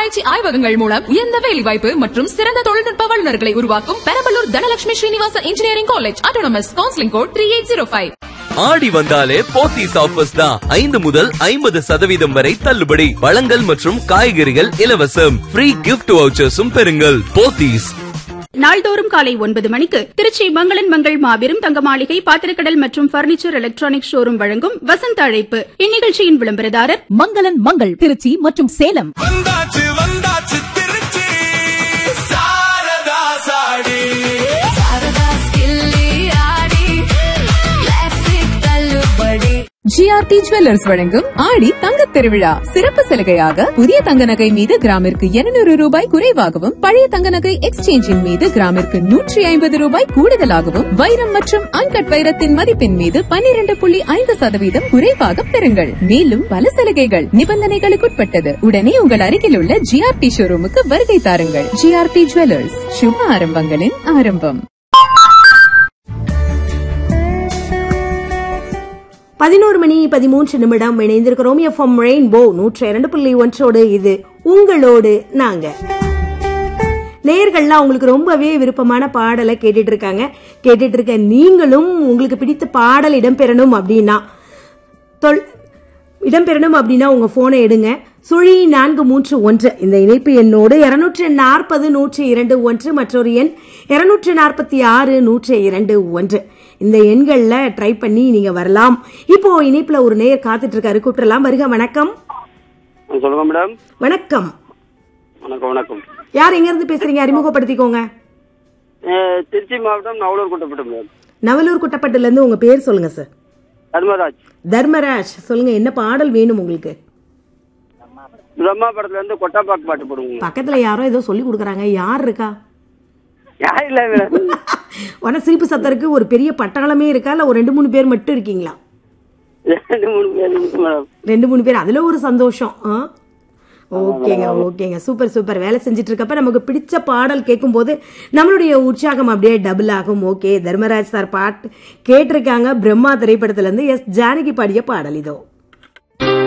ஆராய்ச்சி ஆய்வகங்கள் மூலம் உயர்ந்த வேலைவாய்ப்பு மற்றும் சிறந்த தொழில்நுட்ப வல்லுநர்களை உருவாக்கும் Perambalur Dhanalakshmi Srinivasa engineering college autonomous counselling code three eight zero five ஆடி வந்தாலே போத்தீஸ் ஆஃபர்ஸ் தான் ஐந்து முதல் ஐம்பது சதவீதம் வரை தள்ளுபடி பழங்கள் மற்றும் காய்கறிகள் இலவசம் ஃப்ரீ கிஃப்ட் வவுச்சர்ஸும் பெறுங்கள் போத்தீஸ் நாள்தோறும் காலை ஒன்பது மணிக்கு திருச்சி மங்களன் மங்கள் மாபெரும் தங்க மாளிகை பாத்திரக்கடல் மற்றும் பர்னிச்சர் எலக்ட்ரானிக் ஷோரூம் வழங்கும் வசந்த அழைப்பு இந்நிகழ்ச்சியின் விளம்பரதாரர் மங்களன் மங்கள் திருச்சி மற்றும் சேலம் வந்தாச்சு வந்தாச்சு திருச்சி சாரதா சாடி ஜிஆர்டி ஜுவல்லர்ஸ் வழங்கும் ஆடி தங்கத் திருவிழா சிறப்பு சலுகையாக புதிய தங்க நகை மீது கிராமிற்கு 200 ரூபாய் குறைவாகவும் பழைய தங்க நகை எக்ஸ்சேஞ்சின் மீது கிராமிற்கு நூற்றி ஐம்பது ரூபாய் கூடுதலாகவும் வைரம் மற்றும் அன்கட் வைரத்தின் மதிப்பின் மீது 12.5% புள்ளி ஐந்து சதவீதம் குறைவாக பெறுங்கள் மேலும் பல சலுகைகள் நிபந்தனைகளுக்குட்பட்டது உடனே உங்கள் அருகில் உள்ள ஜிஆர்டி ஷோரூமுக்கு வருகை தாருங்கள் ஜிஆர்டி ஜுவல்லர்ஸ் சுப ஆரம்பங்களின் ஆரம்பம் பதினோரு மணி பதிமூன்று நிமிடம் இணைந்திருக்கிறோம் எஃப்எம் ரெயின்போ நூற்றி இரண்டு புள்ளி ஒன்றோடு இது உங்களோடு நாங்க நேயர்கள்லாம் உங்களுக்கு ரொம்பவே விருப்பமான பாடலை கேட்டுட்டு இருக்காங்க கேட்டுட்டு இருக்க நீங்களும் உங்களுக்கு பிடித்த பாடல் இடம்பெறணும் அப்படின்னா தொல் இடம்பெறணும் அப்படின்னா உங்க போனை எடுங்க சுழி நான்கு மூன்று ஒன்று இந்த இணைப்பு எண்ணோடு இருநூற்று நாற்பது நூற்றி இரண்டு ஒன்று மற்றொரு எண் இருநூற்று நாற்பத்தி ஆறு நூற்றி இரண்டு ஒன்று இந்த எண்கள்ல ட்ரை பண்ணி நீங்க வரலாம் இப்போ இணைப்புல ஒரு நேயர் காத்துட்டு இருக்காரு கூப்பிடலாம் வருக வணக்கம் சொல்லுங்க மேடம் வணக்கம் வணக்கம் வணக்கம் யார் எங்க இருந்து பேசுறீங்க அறிமுகப்படுத்திக்கோங்க அஹ், திருச்சி மாவட்டம் நவலூர் குட்டப்பட்டு மேடம் நவலூர் குட்டப்பட்டுல இருந்து உங்க பேர் சொல்லுங்க சார் தர்மராஜ் தர்மராஜ் சொல்லுங்க என்ன பாடல் வேணும் உங்களுக்கு பிரம்மா படத்துல இருந்து கொட்டாப்பாக்கு பாட்டு போடுங்க பக்கத்துல யாரோ ஏதோ சொல்லி கொடுக்குறாங்க யார் இருக்கா யார் இல்ல மேடம் உன சிரிப்பு சத்தருக்கு ஒரு பெரிய பட்டாளமே இருக்கா இல்ல ஒரு ரெண்டு மூணு பேர் மட்டும் இருக்கீங்களா ரெண்டு மூணு பேர் இருக்கு மேடம் ரெண்டு மூணு பேர் அதுல ஒரு சந்தோஷம் ஆ? ஓகேங்க ஓகேங்க சூப்பர் சூப்பர் வேலை செஞ்சுட்டு இருக்கப்ப நமக்கு பிடிச்ச பாடல் கேட்கும்போது நம்மளுடைய உற்சாகம் அப்படியே டபுள் ஆகும் ஓகே தர்மராஜ் சார் பாட்டு கேட்டிருக்காங்க பிரம்மா திரைப்படத்துல இருந்து எஸ் ஜானகி பாடிய பாடல் இதோ